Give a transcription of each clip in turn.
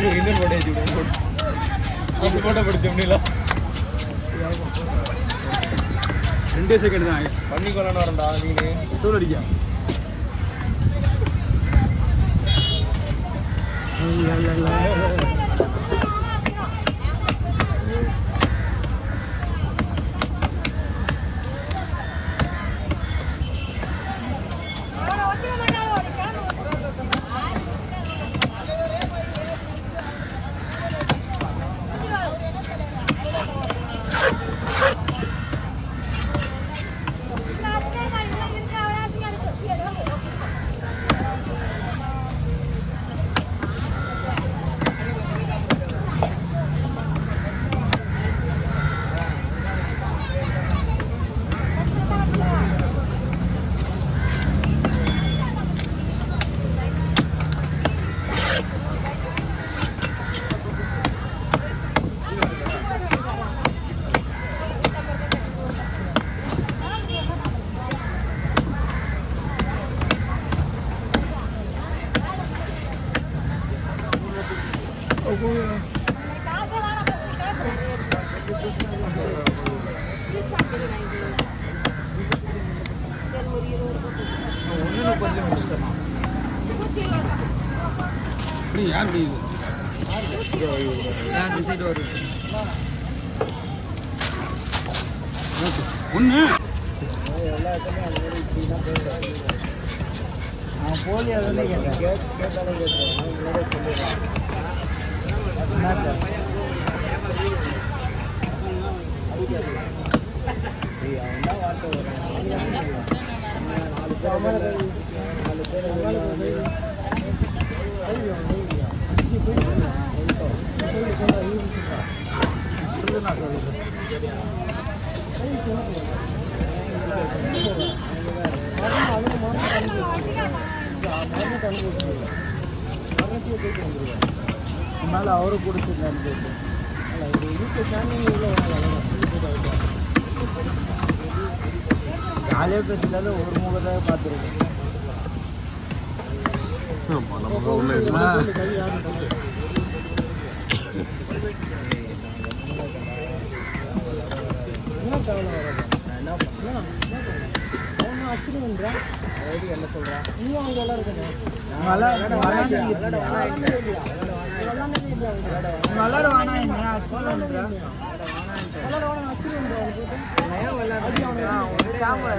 இன்னொரு போட்டோ வச்சு விடு அந்த போட்டோ பிடிச்ச முடியல ரெண்டே செகண்ட் தான் பண்ணி கொள்ளணும் வரண்டா மீன் தூள் அடிக்க ஒன்று கொஞ்சம் முடிச்சிட்டேன் இப்படி யார் முடியுது அந்த சைடு வரும் ஒன்று அவன் போலி அதே கேட்டேன் கேட்டாலே கேட்டேன் அவங்களோட சொல்லிடுறான் நாலு பேர் நான் சொல்லுறேன் மேலே அவரு கொடுத்துருந்தாரு ஜாலியாக பேசலாத ஒரு முகத்தாக பார்த்துருக்கேன் என்ன கவலை வராது நான் என்ன பண்ணேன் அவனும் அச்சுடுங்கன்றான் அதுக்கு என்ன சொல்றான் நீயும் அவங்க எல்லாம் இருக்கணும் விளாட வேணாம் என்ன அச்சுடுங்கன்றா விளாட வேணாம் அச்சுடுங்கன்றா ஏன் விளையாடுறான் ஒரு கேமரா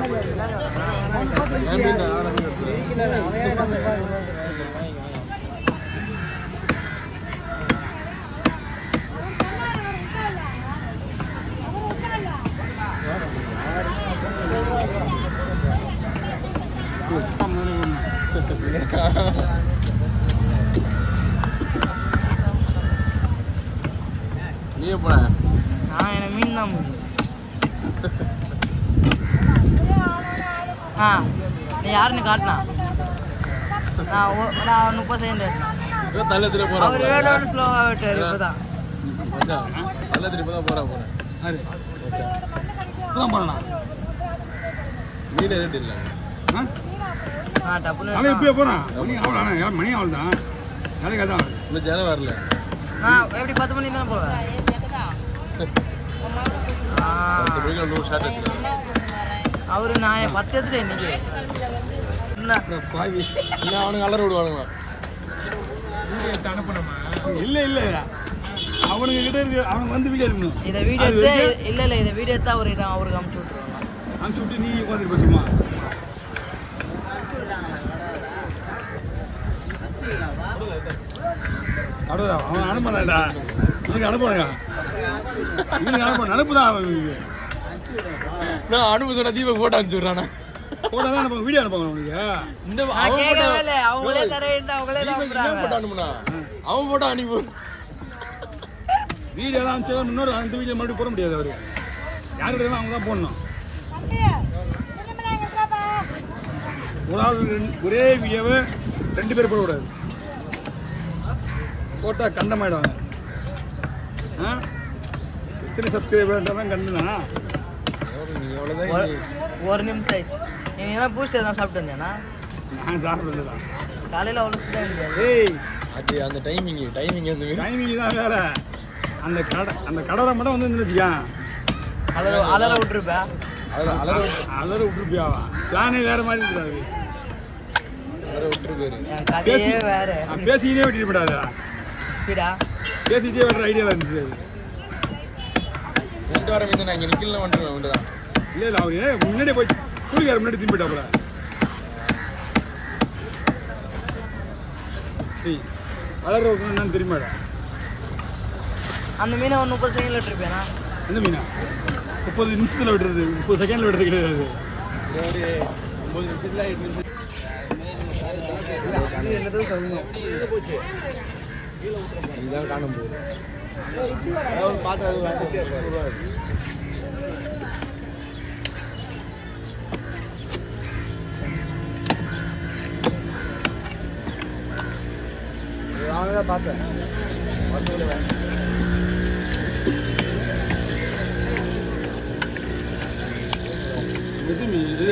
நீ போட நான் எனக்கு மீன் தான் முடியும் ஆ நீ யாருன்னு காட்டினா நான் ஒ- நான் முப்பது செகண்ட் எடுத்தேன் தள்ள திரும்ப அவர் வேலோட ஸ்லோவாக விட்டார் இப்போதான் மச்சான் தள்ள திரும்ப தான் போறா போறேன் அது மச்சான் இப்பதான் போறேனா மீன் ரேட் இல்லை ஆ ஆ டப்புன்னு நாளை எப்படியோ எடுத்தான். போறான் மணி அவ்வளோ ஆனால் மணி அவ்வளோ தான் வேலைக்கு அதான் இன்னும் ஜனம் வரல நான் எப்படி பத்து மணிக்கு தானே போவேன் ஆ பத்து மணிக்கு நூறு ஷார்ட் எடுத்துருக்காங்க அவரு நான் பத்து எடுத்துட்டேன் இன்னைக்கு என்ன பாவி இன்னும் அவனுக்கு அலற விடுவானுங்க இல்ல இல்ல அவனுங்க கிட்ட இருக்கு அவனுக்கு வந்து வீடியோ இருக்கணும் இதை வீடியோ அது எடுத்து வரைக்கும் இல்ல இல்ல இதை வீடியோ எடுத்து அவருக்கு அவருக்கு அமுச்சு விட்டுருவாங்க அனுப்பிச்சு விட்டு நீ உட்காந்துருப்ப சும்மா அடடா, அவன் அனுப்பலடா இவனுக்கு அனுப்புறாங்க இவனுக்கு அனுப்ப அனுப்புதான் அவனுக்கு நான் அனுப்ப சொன்ன தீபக் போட்டோ அனுப்பிச்சு விட்றானா போட்டோ தான் அனுப்புங்க வீடியோ அனுப்புங்க அவனுக்கு இந்த நான் அவன் கேட்கவே photo- இல்லை அவங்களே தரேன்ட்டு அவங்களே தான் தீபக் என்ன போட்டோ அனுப்புறாங்க அனுப்புனா அவன் போட்டோ அனுப்பி வீடியோ தான் அனுப்பிச்சா இன்னொரு அந்த வீடியோ மறுபடியும் போட முடியாது அவரு யாருக்கிட்ட அவங்க தான் போடணும் ஒரு ஆள் ரெண்டு- ஒரே வீடியோவை ரெண்டு பேர் போடக்கூடாது போட்டா கண்டமாயிடுவாங்க ஆ எத்தனை சப்ஸ்கிரைபர்ன்றதான் கண்டுனா நீ எவ்வளோதான் ஒரு- ஒரு நிமிஷம் ஆயிடுச்சு நீங்க எல்லாம் பூஸ்ட் தான் சாப்பிட்டு வந்தேனா நான் சாப்பிட்றது தான் காலையில அவ்வளோ சுத்தம் இருந்தது ஏய் அது அந்த டைமிங் டைமிங் அந்த மீன் டைமிங் தான் வேற அந்த கடை அந்த கடலை மட்டும் வந்து வச்சுக்கேன் அலற அலற விட்டுருப்பேன் அலற அலற அலற விட்டுருப்பியாவா பிளானே வேற மாதிரி இருக்காது அலற விட்டுருக்காரு என் பேசி கதையே வேற நான் பேசிக்கிட்டே வெட்டிட்டு போயிடாதா எப்படிடா பேசிக்கிட்டே வெட்டுற ஐடியாவில் இருந்துச்சு அது. ரெண்டு வாரம் வந்து நான் இங்க நிக்கல வந்துருவேன் வந்துதான் இல்ல இல்ல அவரு முன்னாடியே போய் கூலிக்கார முன்னாடி திரும்பி போயிட்டாப்புல சரி வளர்ற என்னன்னு தெரியுமாடா அந்த மீனை ஒரு முப்பது செகண்ட்ல விட்டுருப்பேனா எந்த மீனா முப்பது நிமிஷத்துல விடுறது முப்பது செகண்ட்ல விடுறது கிடையாது ஒரு ஒன்பது நிமிஷத்துல எட்டு நிமிஷம் இதுதான் காணும் போகுது அவனதான் பார்த்தேன் எது மீன் இது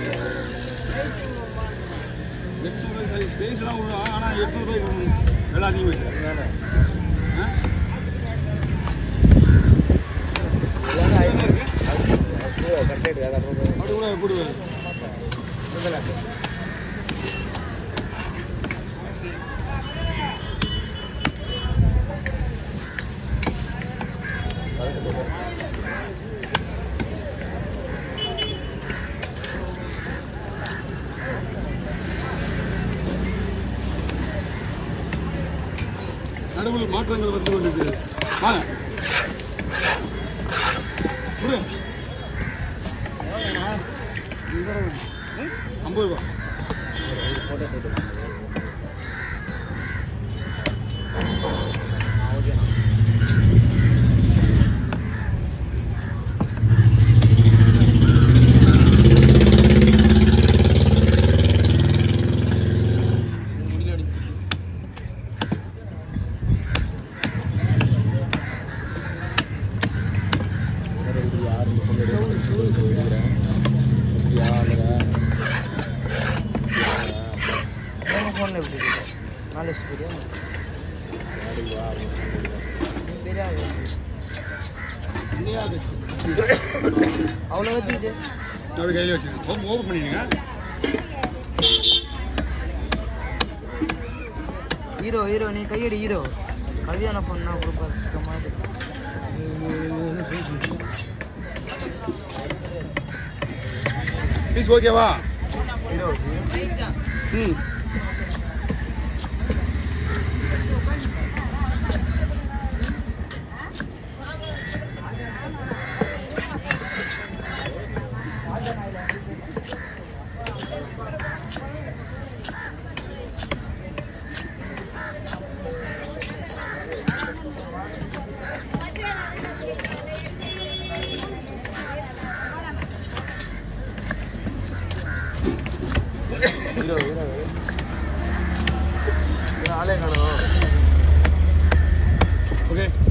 எட்நூறு பேசலாம் விடுவோம் ஆனால் எட்நூறுபாய்க்கு விலை அதிகமாக அப்படி கூட போடுவேன் நடுவில் மாற்றங்கள் வந்து கொண்டிருக்கு வாங்க கொடு. ஐம்பது ரூபா என் ஃபோனில் எப்படி இருக்கு நாலேஜ் பெரிய பெரிய ஆளு. அவ்வளோ வச்சுது அப்படி கையில் வச்சு ஓப்பன் ஓப்பன் பண்ணிடுங்க ஹீரோ ஹீரோ நீ கையடி ஹீரோ கல்யாணம் பண்ணா கொடுப்பா சுத்தமாக பீஸ் ஓகேவா ம் ஆளே காணும் ஓகே